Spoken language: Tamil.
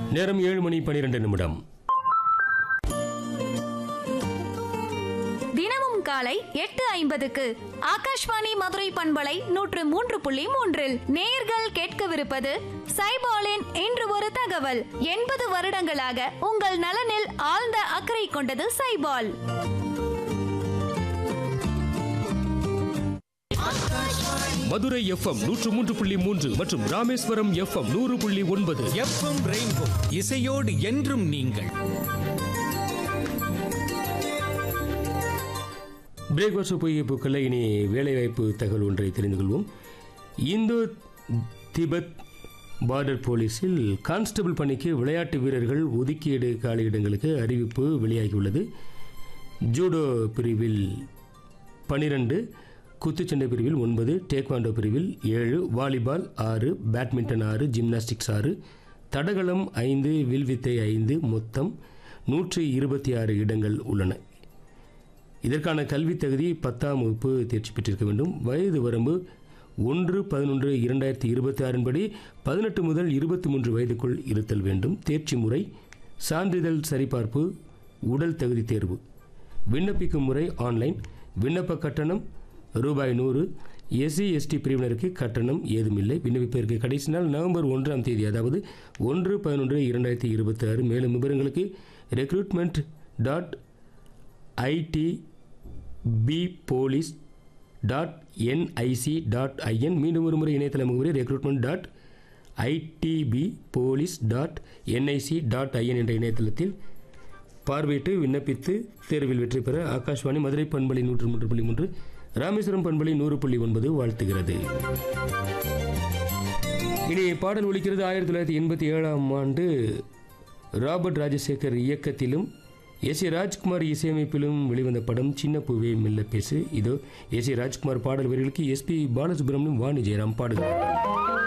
நேரம் ஏழு மணி பனிரெண்டு நிமிடம் தினமும் காலை எட்டு ஐம்பதுக்கு ஆகாஷ்வாணி மதுரை பண்பலை நூற்று மூன்று புள்ளி மூன்றில் நேயர்கள் கேட்கவிருப்பது சைபாலின் இன்று ஒரு தகவல் எண்பது வருடங்களாக உங்கள் நலனில் ஆழ்ந்த அக்கறை கொண்டது சைபால் மதுரை எஃப்எம் நூற்று மூன்று புள்ளி மூன்று மற்றும் ராமேஸ்வரம் எஃப்எம் நூறு புள்ளி ஒன்பது எஃப்எம் ரெயின்போ இசையோடு என்றும் நீங்கள் பிரேக்வாஸ்ட் பொய்யப்புக்களில் இனி வேலைவாய்ப்பு தகவல் ஒன்றை தெரிந்து கொள்வோம் இந்தோ திபெத் பார்டர் போலீஸில் கான்ஸ்டபிள் பணிக்கு விளையாட்டு வீரர்கள் ஒதுக்கீடு காலியிடங்களுக்கு அறிவிப்பு வெளியாகியுள்ளது ஜூடோ பிரிவில் பனிரெண்டு குத்துச்சண்டை பிரிவில் ஒன்பது டேக்வாண்டோ பிரிவில் ஏழு வாலிபால் ஆறு பேட்மிண்டன் ஆறு ஜிம்னாஸ்டிக்ஸ் ஆறு தடகளம் ஐந்து வில்வித்தை ஐந்து மொத்தம் நூற்றி இருபத்தி ஆறு இடங்கள் உள்ளன இதற்கான கல்வித் தகுதி பத்தாம் வகுப்பு தேர்ச்சி பெற்றிருக்க வேண்டும் வயது வரம்பு ஒன்று பதினொன்று இரண்டாயிரத்தி இருபத்தி ஆறின்படி பதினெட்டு முதல் இருபத்தி மூன்று வயதுக்குள் இருத்தல் வேண்டும் தேர்ச்சி முறை சான்றிதழ் சரிபார்ப்பு உடல் தகுதி தேர்வு விண்ணப்பிக்கும் முறை ஆன்லைன் விண்ணப்ப கட்டணம் ரூபாய் நூறு எஸ்சி எஸ்டி பிரிவினருக்கு கட்டணம் ஏதுமில்லை விண்ணப்பிப்பதற்கு கடைசி நாள் நவம்பர் ஒன்றாம் தேதி அதாவது ஒன்று பதினொன்று இரண்டாயிரத்தி இருபத்தி ஆறு மேலும் விவரங்களுக்கு recruitment dot IT B police dot NIC dot IN மீண்டும் ஒரு முறை இணையதள முகவரி recruitment dot ITBP police dot NIC dot IN என்ற இணையதளத்தில் பார்வையிட்டு விண்ணப்பித்து தேர்வில் வெற்றி பெற ஆகாஷ்வாணி மதுரை பண்பலை நூற்று மூன்று புள்ளி மூன்று ராமேஸ்வரம் பண்பலை நூறு புள்ளி ஒன்பது வாழ்த்துகிறது இனி பாடல் ஒலிக்கிறது ஆயிரத்தி தொள்ளாயிரத்தி எண்பத்தி ஏழாம் ஆண்டு ராபர்ட் ராஜசேகர் இயக்கத்திலும் எஸ் ஏ ராஜ்குமார் இசையமைப்பிலும் வெளிவந்த படம் சின்ன பூவே மெல்ல பேசு இதோ எஸ் ஏ ராஜ்குமார் பாடல் வரிகளுக்கு எஸ்பி பாலசுப்ரமணியம் வாணி ஜெயராம் பாடுகிறார்கள்